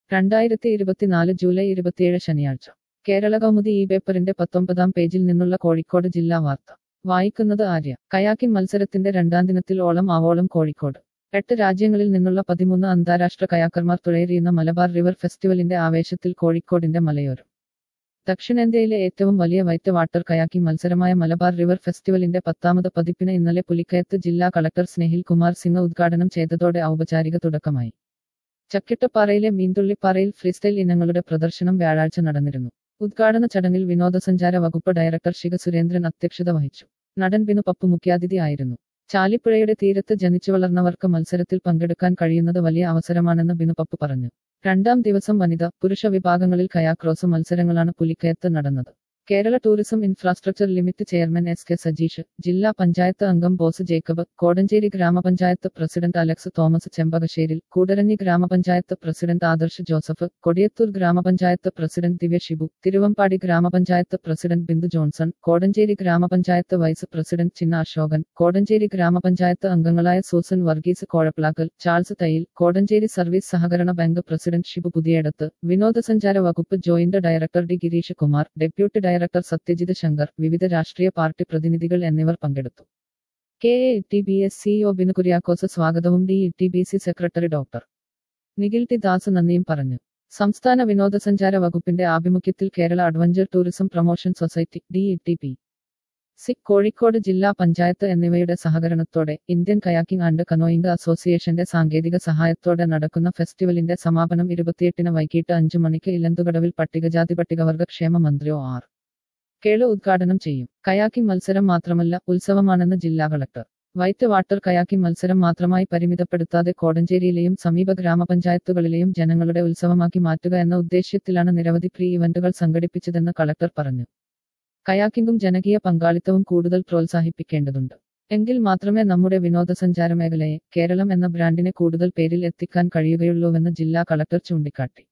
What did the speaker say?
രണ്ടായിരത്തി ഇരുപത്തിനാല് ജൂലൈ ഇരുപത്തിയേഴ് ശനിയാഴ്ച കേരള കൗമുദി ഈ പേപ്പറിന്റെ പത്തൊമ്പതാം പേജിൽ നിന്നുള്ള കോഴിക്കോട് ജില്ലാ വാർത്ത വായിക്കുന്നത് ആര്യ കയാക്കിൻ മത്സരത്തിന്റെ രണ്ടാം ദിനത്തിൽ ഓളം ആവോളം കോഴിക്കോട് എട്ട് രാജ്യങ്ങളിൽ നിന്നുള്ള പതിമൂന്ന് അന്താരാഷ്ട്ര കയാക്കർമാർ തുഴയെറിയുന്ന മലബാർ റിവർ ഫെസ്റ്റിവലിന്റെ ആവേശത്തിൽ കോഴിക്കോടിന്റെ മലയോരം ദക്ഷിണേന്ത്യയിലെ ഏറ്റവും വലിയ വൈറ്റ് വാട്ടർ കയാക്കിംഗ് മത്സരമായ മലബാർ റിവർ ഫെസ്റ്റിവലിന്റെ പത്താമത് പതിപ്പിന് ഇന്നലെ പുലിക്കയത്ത് ജില്ലാ കളക്ടർ സ്നേഹിൽ കുമാർ സിംഗ് ഉദ്ഘാടനം ചെയ്തതോടെ ഔപചാരിക തുടക്കമായി ചക്കിട്ടപ്പാറയിലെ മീൻതുള്ളിപ്പാറയിൽ ഫ്രീസ്റ്റൈൽ ഇനങ്ങളുടെ പ്രദർശനം വ്യാഴാഴ്ച നടന്നിരുന്നു ഉദ്ഘാടന ചടങ്ങിൽ വിനോദസഞ്ചാര വകുപ്പ് ഡയറക്ടർ ശിഖ സുരേന്ദ്രൻ അധ്യക്ഷത വഹിച്ചു നടൻ ബിനു പപ്പു മുഖ്യാതിഥി ആയിരുന്നു ചാലിപ്പുഴയുടെ തീരത്ത് ജനിച്ചു വളർന്നവർക്ക് മത്സരത്തിൽ പങ്കെടുക്കാൻ കഴിയുന്നത് വലിയ അവസരമാണെന്ന് ബിനു പപ്പു പറഞ്ഞു രണ്ടാം ദിവസം വനിത പുരുഷ വിഭാഗങ്ങളിൽ കയാക്രോസ് മത്സരങ്ങളാണ് പുലിക്കയത്ത് നടന്നത് Kerala tourism infrastructure limit chairman S K Sajeesh ജില്ലാ പഞ്ചായത്ത് അംഗം Bose Jacob Kodenchery grama panchayat president Alex Thomas Chembakasseril Koodaranhi grama panchayat president Adarsh Joseph Kodiyathur ഗ്രാമപഞ്ചായത്ത് പ്രസിഡന്റ് ദിവ്യ ഷിബു തിരുവമ്പാടി ഗ്രാമപഞ്ചായത്ത് president Bindu Johnson Kodenchery grama panchayat vice president Chinna Ashokan Kodenchery grama panchayat അംഗങ്ങളായ Susan Varghese Kozhaplakkal Charles Thayyil Kodenchery service സഹകരണ ബാങ്ക് പ്രസിഡന്റ് ഷിബു പുതിയടത്ത് വിനോദസഞ്ചാര വകുപ്പ് joint director D Gireesh Kumar deputy director Satyajit Shankar വിവിധ രാഷ്ട്രീയ പാർട്ടി പ്രതിനിധികൾ എന്നിവർ പങ്കെടുത്തു K A T B S CEO Binu Kuriakose സ്വാഗതവും D T B C secretary doctor Nikhil T Das നന്ദിയും പറഞ്ഞു സംസ്ഥാന വിനോദസഞ്ചാര വകുപ്പിന്റെ ആഭിമുഖ്യത്തിൽ Kerala adventure tourism promotion society D T P C Kozhikode ജില്ലാ പഞ്ചായത്ത് എന്നിവയുടെ സഹകരണത്തോടെ ഇന്ത്യൻ കയാക്കിംഗ് ആൻഡ് കനോയിംഗ് അസോസിയേഷന്റെ സാങ്കേതിക സഹായത്തോടെ നടക്കുന്ന ഫെസ്റ്റിവലിന്റെ സമാപനം ഇരുപത്തിയെട്ടിന് വൈകിട്ട് അഞ്ചു മണിക്ക് ഇലന്തുകടവിൽ പട്ടികജാതി പട്ടികവർഗ ക്ഷേമ മന്ത്രി ഒ ആർ കേളു ഉദ്ഘാടനം ചെയ്യും കയാക്കിംഗ് മത്സരം മാത്രമല്ല ഉത്സവമാണെന്ന് ജില്ലാ കളക്ടർ വൈറ്റ് വാട്ടർ കയാക്കിംഗ് മത്സരം മാത്രമായി പരിമിതപ്പെടുത്താതെ കോടഞ്ചേരിയിലെയും സമീപ ഗ്രാമപഞ്ചായത്തുകളിലെയും ജനങ്ങളുടെ ഉത്സവമാക്കി മാറ്റുക എന്ന ഉദ്ദേശ്യത്തിലാണ് നിരവധി പ്രീ ഇവന്റുകൾ സംഘടിപ്പിച്ചതെന്ന് കളക്ടർ പറഞ്ഞു കയാക്കിംഗും ജനകീയ പങ്കാളിത്തവും കൂടുതൽ പ്രോത്സാഹിപ്പിക്കേണ്ടതുണ്ട് എങ്കിൽ മാത്രമേ നമ്മുടെ വിനോദസഞ്ചാര മേഖലയെ കേരളം എന്ന ബ്രാൻഡിനെ കൂടുതൽ പേരിൽ എത്തിക്കാൻ കഴിയുകയുള്ളൂവെന്ന് ജില്ലാ കളക്ടർ ചൂണ്ടിക്കാട്ടി